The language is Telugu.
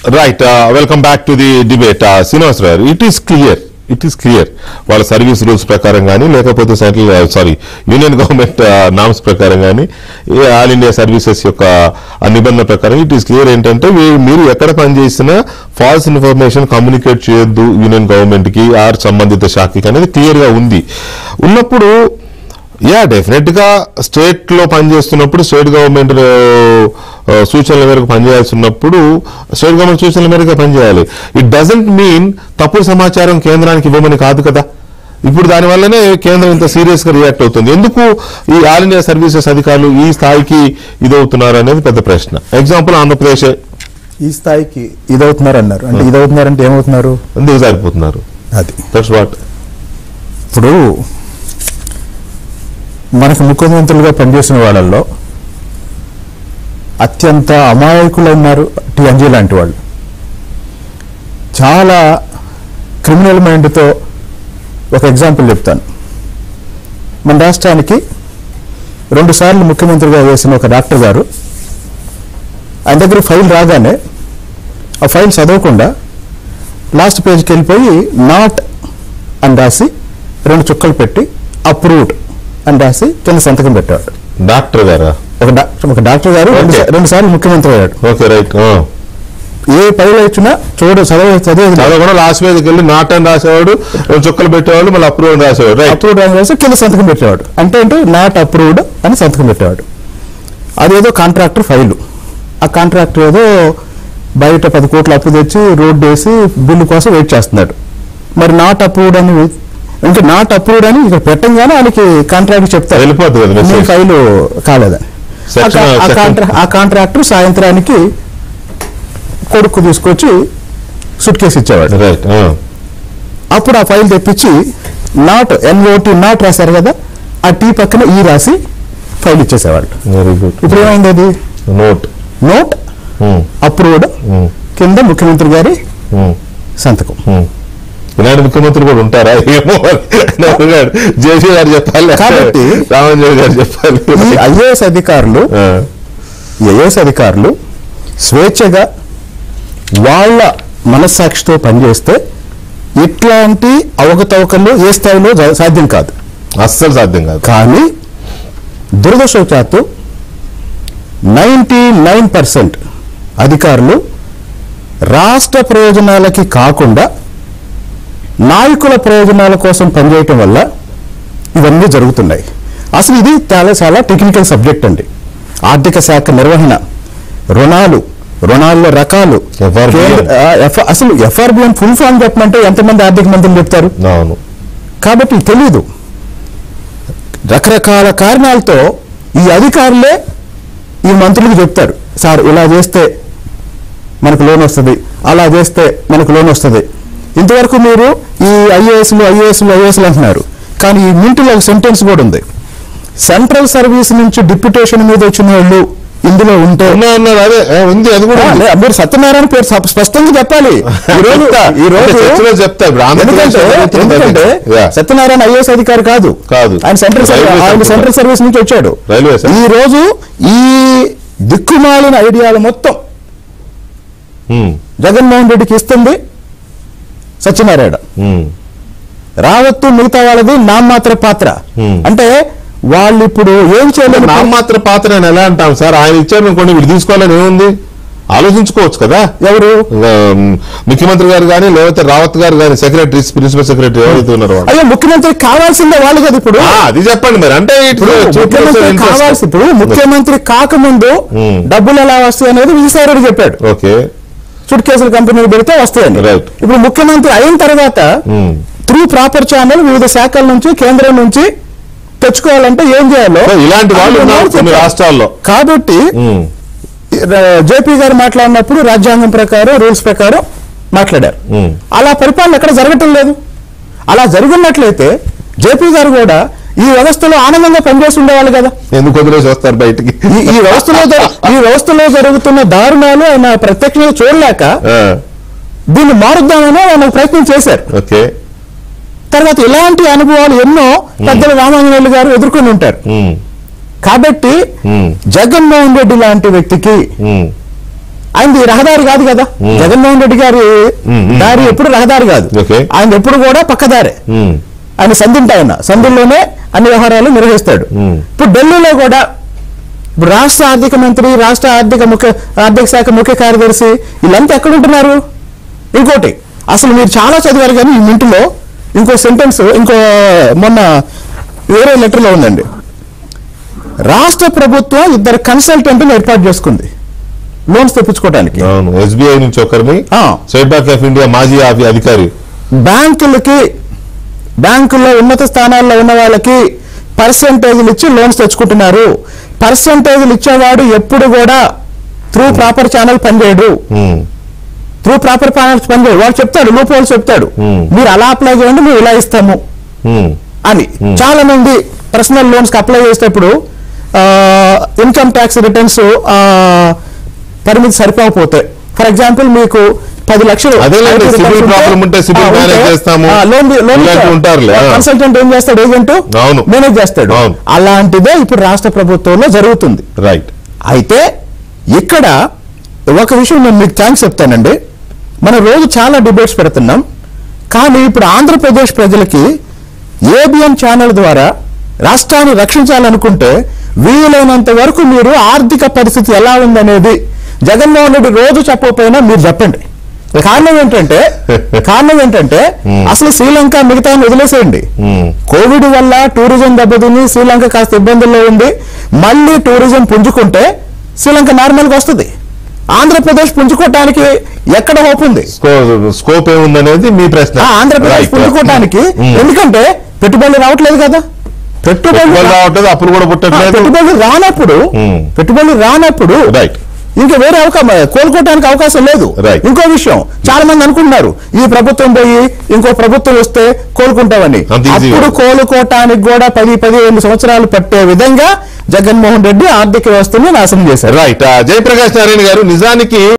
Right welcome back to the debate Srinivas గారు it is clear it is clear వాళ్ళ సర్వీస్ రూల్స్ ప్రకారం కానీ లేకపోతే central sorry union government norms ప్రకారం కానీ ఆల్ ఇండియా సర్వీసెస్ యొక్క ఆ నిబంధన ప్రకారం ఇట్ ఈస్ క్లియర్ ఏంటంటే వీ- మీరు ఎక్కడ పనిచేసినా ఫాల్స్ ఇన్ఫర్మేషన్ కమ్యూనికేట్ చేయొద్దు యూనియన్ గవర్నమెంట్ కి ఆర్ సంబంధిత శాఖకి అనేది క్లియర్ గా ఉంది ఉన్నప్పుడు యా డెఫినెట్ గా స్టేట్ లో పనిచేస్తున్నప్పుడు స్టేట్ గవర్నమెంట్ ఆ, సూచనల మేరకు పనిచేయాల్సి ఉన్నప్పుడు స్టేట్ గవర్నమెంట్ సూచనల మేరకు పనిచేయాలి ఇట్ డజంట్ మీన్ తప్పుడు సమాచారం కేంద్రానికి ఇవ్వమని కాదు కదా ఇప్పుడు దానివల్లనే కేంద్రం ఇంత సీరియస్ గా రియాక్ట్ అవుతుంది ఎందుకు ఈ ఆల్ ఇండియా సర్వీసెస్ అధికారులు ఈ స్థాయికి ఇదవుతున్నారు అనేది పెద్ద ప్రశ్న ఎగ్జాంపుల్ ఆంధ్రప్రదేశ్ ఈ స్థాయికి ఇదవుతున్నారు అన్నారు అంటే ఇదవుతున్నారంటే ఏమవుతున్నారు ఎందుకు సరిపోతున్నారు అది దట్స్ వాట్ ఇప్పుడు మనకు ముఖ్యమంత్రులుగా పనిచేసిన వాళ్ళల్లో అత్యంత అమాయకులు ఉన్నారు టిఎన్జీ లాంటి వాళ్ళు చాలా క్రిమినల్ మైండ్తో ఒక ఎగ్జాంపుల్ చెప్తాను మన రాష్ట్రానికి రెండుసార్లు ముఖ్యమంత్రిగా వేసిన ఒక డాక్టర్ గారు ఆయన దగ్గర ఫైల్ రాగానే ఆ ఫైల్ చదవకుండా లాస్ట్ పేజ్కి వెళ్ళిపోయి నాట్ అని రాసి రెండు చుక్కలు పెట్టి అప్రూవ్డ్ అని రాసి కింద సంతకం పెట్టాడు డాక్టర్ గారా ఒక డా- ఒక డాక్టర్ గారు రెండు Okay. రెండు సార్లు ముఖ్యమంత్రి అయ్యాడు ఓకే రైట్ ఏ ఫైల్ ఇచ్చినా చూడు చదవ చదివేది అది కూడా లాస్ట్ మీదకి వెళ్ళి నాట్ అని రాసేవాడు రెండు చుక్కలు పెట్టేవాడు మళ్ళీ అప్రూవ్ అని రాసేవాడు రైట్ అప్రూవ్డ్ అని రాసి కింద సంతకం పెట్టేవాడు అంటే ఏంటి నాట్ అప్రూవ్డ్ అని సంతకం పెట్టేవాడు అదేదో కాంట్రాక్టర్ ఫైలు ఆ కాంట్రాక్టర్ ఏదో బయట పది కోట్లు అప్పు తెచ్చి రోడ్డు వేసి బిల్లు కోసం వెయిట్ చేస్తున్నాడు మరి నాట్ అప్రూవ్డ్ అని ఇంకా నాట్ అప్రూవ్డ్ అని ఇక్కడ పెట్టంగానే ఆయనకి కాంట్రాక్ట్ చెప్తారు వెళ్ళిపోద్ది కదా మీ మెసేజ్ ఫైలు కాలేదని ఆ Section- కా- ఆ section- కాంట్రా- ఆ కాంట్రాక్టర్ సాయంత్రానికి కొడుకు తీసుకొచ్చి సుట్ కేసు ఇచ్చేవాడు రైట్ అప్పుడు ఆ ఫైల్ తెప్పించి నాట్ ఎన్ఓటి నాట్ రాశారు కదా ఆ టీ పక్కన ఈ రాసి ఫైల్ ఇచ్చేసేవాళ్ళు వెరీ గుడ్ ఇప్పుడు ఏమైంది అది నోట్ నోట్ అప్రూవ్డ్ కింద ముఖ్యమంత్రి గారి సంతకం ఇలాంటి ముఖ్యమంత్రులు కూడా ఉంటారా ఏమో జేసీ గారు చెప్పాలి కాబట్టి- రామంజన్ గారు చెప్పాలి ఈ ఐఏఎస్ అధికారులు ఆ, ఐఏఎస్ అధికారులు స్వేచ్ఛగా వాళ్ళ మనస్సాక్షితో పనిచేస్తే ఇట్లాంటి అవకతవకలు ఏ స్థాయిలో జ- సాధ్యం కాదు అస్సలు సాధ్యం కాదు కానీ దురదృష్టవశాత్తు నైంటీ నైన్ పర్సెంట్ అధికారులు రాష్ట్ర ప్రయోజనాలకి కాకుండా నాయకుల ప్రయోజనాల కోసం పనిచేయటం వల్ల ఇవన్నీ జరుగుతున్నాయి అసలు ఇది చాలా చాలా టెక్నికల్ సబ్జెక్ట్ అండి ఆర్థిక శాఖ నిర్వహణ రుణాలు రుణాల్లో రకాలు FRBM. కేంద్ర- ఆ, ఎఫ్- అసలు ఎఫ్ఆర్బిఎం ఫుల్ ఫామ్ చెప్పమంటే ఎంతమంది ఆర్థిక మంత్రులు చెప్తారు అవును కాబట్టి తెలీదు రకరకాల కారణాలతో ఈ అధికారులే ఈ మంత్రులకు చెప్తారు సార్ ఇలా చేస్తే మనకు లోన్ వస్తుంది అలా చేస్తే మనకు లోన్ వస్తుంది ఇంతవరకు మీరు ఈ ఐఏఎస్లు ఐఏఎస్లు ఐఏఎస్లు అంటున్నారు కానీ ఈ మింటిలో ఒక సెంటెన్స్ కూడా ఉంది సెంట్రల్ సర్వీస్ నుంచి డిప్యుటేషన్ మీద వచ్చిన వాళ్ళు ఇందులో ఉంటే ఉన్నారు, ఉన్నారు, అదే ఆ, ఉంది అది కూడా ఆ, ఉంది. లే, మీరు సత్యనారాయణ పేరు స్ప- స్పష్టంగా చెప్పాలి ఈ రోజు చెప్తా. ఈ రోజు అంటే చర్చలో చెప్తా. ఇప్పుడు ఆంధ్రప్రదేశ్ ఎందుకంటే జరుగుతుంది అది. ఎందుకంటే Yeah. సత్యనారాయణ ఐఏఎస్ అధికారి కాదు కాదు. ఆయన సెంట్రల్ సర్వీస్ రైల్వే ఆయన సర్వీస్. సెంట్రల్ సర్వీస్ నుంచి వచ్చాడు రైల్వే సర్వీస్. ఈ రోజు ఈ దిక్కుమాలిన ఐడియాలు మొత్తం ఉమ్, జగన్మోహన్ రెడ్డికి ఇస్తుంది సత్యనారాయణ ఉమ్, రావత్తు మిగతా వాళ్ళది నామాత్ర పాత్ర Hmm. అంటే వాళ్ళు ఇప్పుడు ఏం చేయలేదు నామమాత్ర పాత్ర అని ఎలా అంటాం సార్ ఆయన ఇచ్చారు అనుకోండి వీళ్ళు తీసుకోవాలని ఏముంది ఆలోచించుకోవచ్చు కదా ఎవరు ఉమ్, ముఖ్యమంత్రి గారు కానీ లేకపోతే రావత్ గారు కానీ సెక్రటరీ ప్రిన్సిపల్ సెక్రటరీ ఎవరైతే ఉన్నారో వాళ్ళు. అయ్యో ముఖ్యమంత్రి కావాల్సిందే వాళ్ళు కదా ఇప్పుడు ఆ, అది చెప్పండి మరి అంటే ఇప్పుడు ముఖ్యమంత్రి కావాల్సి ఇప్పుడు ముఖ్యమంత్రి కాకముందు Hmm. డబ్బులు ఎలా వస్తాయి అనేది విజయసాయి రెడ్డి చెప్పాడు ఓకే సుట్ కేసుల కంపెనీకి పెడితే వస్తాయని Right. ఇప్పుడు ముఖ్యమంత్రి అయిన తర్వాత ఉమ్. త్రూ ప్రాపర్ ఛానల్ వివిధ శాఖల నుంచి కేంద్రం నుంచి తెచ్చుకోవాలంటే ఏం చేయాలో సో ఇలాంటి వాళ్ళు అందులో ఉన్నారు కొన్ని చెప్పారు. రాష్ట్రాల్లో కాబట్టి ఉమ్, జేపీ గారు మాట్లాడినప్పుడు రాజ్యాంగం ప్రకారం రూల్స్ ప్రకారం మాట్లాడారు ఉమ్. అలా పరిపాలన ఎక్కడ జరగటం లేదు అలా జరుగున్నట్లయితే జేపీ గారు కూడా ఈ వ్యవస్థలో ఆనందంగా పనిచేసి ఉండేవాళ్ళు కదా ఎందుకు వదిలేసి వస్తారు బయటికి ఈ- ఈ వ్యవస్థలో జరు- ఈ వ్యవస్థలో జరుగుతున్న దారుణాలు ఆయన ప్రత్యక్షంగా చూడలేక ఆ, దీన్ని మారుద్దామని ఆయన ప్రయత్నం చేశారు ఓకే తర్వాత ఇలాంటి అనుభవాలు ఎన్నో పెద్దల రామాంజనేయులు గారు ఎదుర్కొని ఉంటారు ఉమ్, కాబట్టి ఉమ్, జగన్మోహన్ రెడ్డి లాంటి వ్యక్తికి ఉమ్, ఆయనది రహదారి కాదు కదా జగన్మోహన్ రెడ్డి గారి మ్మ్. దారి ఎప్పుడు రహదారి కాదు ఓకే. ఆయన ఎప్పుడు కూడా పక్కదారే ఉమ్, ఆయన సంధింట ఆయన సంధుల్లోనే అన్ని వ్యవహారాలు నిర్వహిస్తాడు మ్మ్. ఇప్పుడు ఢిల్లీలో కూడా ఇప్పుడు రాష్ట్ర ఆర్థిక మంత్రి రాష్ట్ర ఆర్థిక ముఖ్య ఆర్థిక శాఖ ముఖ్య కార్యదర్శి వీళ్ళంతా ఎక్కడ ఉంటున్నారు ఇంకోటి అసలు మీరు చాలా చదివారు కానీ ఈ మింటులో ఇంకో సెంటెన్స్ ఇంకో మొన్న వేరే లెటర్లో ఉందండి రాష్ట్ర ప్రభుత్వం ఇద్దరు కన్సల్టెంట్ని ఏర్పాటు చేసుకుంది లోన్స్ తెప్పించుకోవడానికి అవును ఎస్బీఐ నుంచి ఒకరిని ఆ. స్టేట్ బ్యాంక్ ఆఫ్ ఇండియా మాజీ ఆఫీ- అధికారి బ్యాంకులకి బ్యాంకుల్లో ఉన్నత స్థానాల్లో ఉన్న వాళ్ళకి పర్సంటేజ్లు ఇచ్చి లోన్స్ తెచ్చుకుంటున్నారు పర్సంటేజ్లు ఇచ్చేవాడు ఎప్పుడు కూడా త్రూ ప్రాపర్ ఛానల్ పనిచేయడు ఉమ్, త్రూ ప్రాపర్ ఛానల్ పనిచేయడు వాడు చెప్తాడు లూప్ హోల్స్ చెప్తాడు Hmm. మీరు అలా అప్లై చేయండి మేము ఇలా ఇస్తాము ఉమ్, అని చాలా మంది పర్సనల్ లోన్స్ కి అప్లై చేసేటప్పుడు ఇన్కమ్ ట్యాక్స్ రిటర్న్స్ పరిమితి సరిపోకపోతాయి ఫర్ ఎగ్జాంపుల్ మీకు పది లక్షలు అదేలేండి, IT civil returns problem ఉంటే civil ఆ, manage చేస్తాము. ఆ, లోన్ లోన్ ఇలాంటివి ఉంటారులే, ఆ. కన్సల్టెంట్ ఏం చేస్తాడు ఏజెంట్ అవును. మేనేజ్ చేస్తాడు అవును. అలాంటిదే ఇప్పుడు రాష్ట్ర ప్రభుత్వంలో జరుగుతుంది రైట్ అయితే ఇక్కడ ఒక విషయం నేను మీకు థ్యాంక్స్ చెప్తానండి మనం రోజు చాలా డిబేట్స్ పెడుతున్నాం కానీ ఇప్పుడు ఆంధ్రప్రదేశ్ ప్రజలకి ఏబిఎన్ ఛానల్ ద్వారా రాష్ట్రాన్ని రక్షించాలనుకుంటే వీలైనంత వరకు మీరు ఆర్థిక పరిస్థితి ఎలా ఉందనేది జగన్మోహన్ రెడ్డి రోజు చెప్పకపోయినా మీరు చెప్పండి కారణం ఏంటంటే కారణం ఏంటంటే అసలు శ్రీలంక మిగతా వదిలేసేయండి ఉమ్, కోవిడ్ వల్ల టూరిజం దెబ్బతిని శ్రీలంక కాస్త ఇబ్బందుల్లో ఉంది మళ్ళీ టూరిజం పుంజుకుంటే శ్రీలంక నార్మల్ గా వస్తుంది ఆంధ్రప్రదేశ్ పుంజుకోవటానికి ఎక్కడ హోప్ ఉంది స్కో- స్కోప్ ఏముందనేది మీ ప్రశ్న ఆ, ఆంధ్రప్రదేశ్ Right. పుంజుకోవటానికి ఉమ్. ఎందుకంటే పెట్టుబడులు రావట్లేదు కదా పెట్టుబడులు పెట్టుబడులు రా- రావట్లేదు అప్పులు కూడా ఆ, పుట్టట్లేదు పెట్టుబడులు రానప్పుడు ఉమ్. పెట్టుబడులు రానప్పుడు రైట్ ఇంకా వేరే అవకాశం కోలుకోవడానికి అవకాశం లేదు Right. ఇంకో విషయం చాలా మంది అనుకుంటున్నారు ఈ ప్రభుత్వం పోయి ఇంకో ప్రభుత్వం వస్తే కోలుకుంటామని అంత easy అప్పుడు కాదు. కోలుకోవటానికి కూడా పది పదిహేను సంవత్సరాలు పట్టే విధంగా జగన్మోహన్ రెడ్డి ఆర్థిక వ్యవస్థని నాశనం చేశారు రైట్ జయప్రకాష్ నారాయణ గారు నిజానికి